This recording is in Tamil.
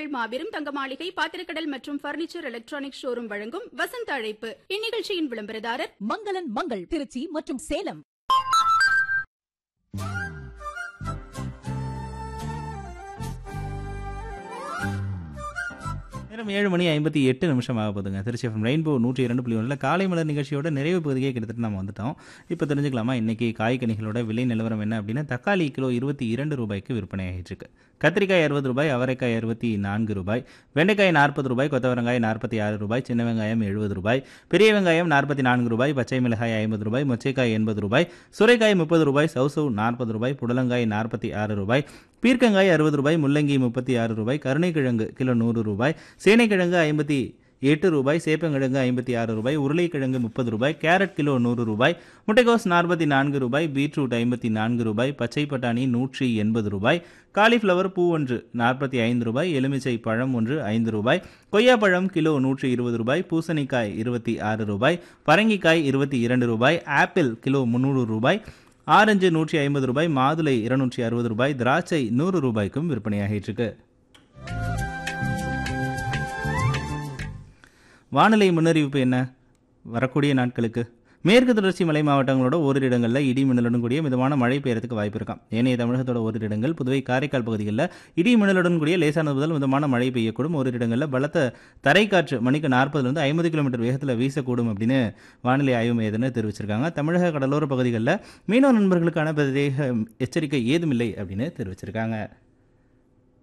திருச்சியில் மாபெரும் தங்க மாளிகை பாத்திரக்கடல் மற்றும் பர்னிச்சர் எலக்ட்ரானிக் ஷோரூம் வழங்கும் வசந்த அழைப்பு இந்நிகழ்ச்சியின் விளம்பரதாரர் மங்களன் மங்கள் திருச்சி மற்றும் சேலம் நேரம் ஏழு மணி ஐம்பத்தி எட்டு நிமிஷம் ஆக போகுதுங்க திருச்சி எஃப்எம் ரெயின்போ நூற்றி இரண்டு புள்ளி ஒன்றில் காலை மலர் நிகழ்ச்சியோட நிறைவு பகுதியே கிட்டத்தட்ட நம்ம வந்துட்டோம் இப்போ தெரிஞ்சுக்கலாமா இன்னைக்கு காய்கனிகளோட விலை நிலவரம் என்ன அப்படின்னா தக்காளி கிலோ இருபத்தி இரண்டு ரூபாய்க்கு விற்பனை ஆகிட்டு இருக்கு கத்திரிக்காய் அறுபது ரூபாய் அவரைக்காய் அறுபத்தி நான்கு ரூபாய் வெண்டைக்காய் நாற்பது ரூபாய் கொத்தவரங்காய் நாற்பத்தி ஆறு ரூபாய் சின்ன வெங்காயம் எழுபது ரூபாய் பெரிய வெங்காயம் நாற்பத்தி நான்கு ரூபாய் பச்சை மிளகாய் ஐம்பது ரூபாய் மொச்சைக்காய் எண்பது ரூபாய் சுரைக்காய் முப்பது ரூபாய் சவுசவு நாற்பது ரூபாய் புடலங்காய் நாற்பத்தி ஆறு ரூபாய் பீர்க்கங்காய் அறுபது ரூபாய் முள்ளங்கி முப்பத்தி ஆறு ரூபாய் கருணைக்கிழங்கு கிலோ நூறு ரூபாய் சேனைக்கிழங்கு ஐம்பத்தி எட்டு ரூபாய் சேப்பங்கிழங்கு ஐம்பத்தி ஆறு ரூபாய் உருளைக்கிழங்கு முப்பது ரூபாய் கேரட் கிலோ நூறு ரூபாய் முட்டைகோஸ் நாற்பத்தி நான்கு ரூபாய் பீட்ரூட் ஐம்பத்தி நான்கு ரூபாய் பச்சை பட்டாணி நூற்றி எண்பது ரூபாய் காலிஃப்ளவர் பூ ஒன்று நாற்பத்தி ஐந்து ரூபாய் எலுமிச்சை பழம் ஒன்று ஐந்து ரூபாய் கொய்யாப்பழம் கிலோ நூற்றி இருபது ரூபாய் பூசணிக்காய் இருபத்தி ஆறு ரூபாய் பரங்கிக்காய் இருபத்தி இரண்டு ரூபாய் ஆப்பிள் கிலோ முந்நூறு ரூபாய் ஆரஞ்சு நூற்றி ஐம்பது ரூபாய் மாதுளை இருநூற்றி அறுபது ரூபாய் திராட்சை நூறு ரூபாய்க்கும் விற்பனையாகிட்டு இருக்கு வானிலை முன்னறிவிப்பு என்ன வரக்கூடிய நாட்களுக்கு மேற்கு தொடர்ச்சி மலை மாவட்டங்களோட ஓரிரு இடங்களில் இடி மின்னலுடன் கூடிய மிதமான மழை பெய்யறதுக்கு வாய்ப்பு இருக்காம் ஏனைய தமிழகத்தோட ஓரிரு இடங்கள் புதுவை காரைக்கால் பகுதிகளில் இடி மின்னலுடன் கூடிய லேசானது முதல் மிதமான மழை பெய்யக்கூடும் ஓரிரு இடங்களில் பலத்த தரைக்காற்று மணிக்கு நாற்பதுலேருந்து ஐம்பது கிலோமீட்டர் வேகத்தில் வீசக்கூடும் அப்படின்னு வானிலை ஆய்வு மையத்தினர் தெரிவிச்சிருக்காங்க தமிழக கடலோர பகுதிகளில் மீனவ நண்பர்களுக்கான பிரத்யேக எச்சரிக்கை ஏதுமில்லை அப்படின்னு தெரிவிச்சிருக்காங்க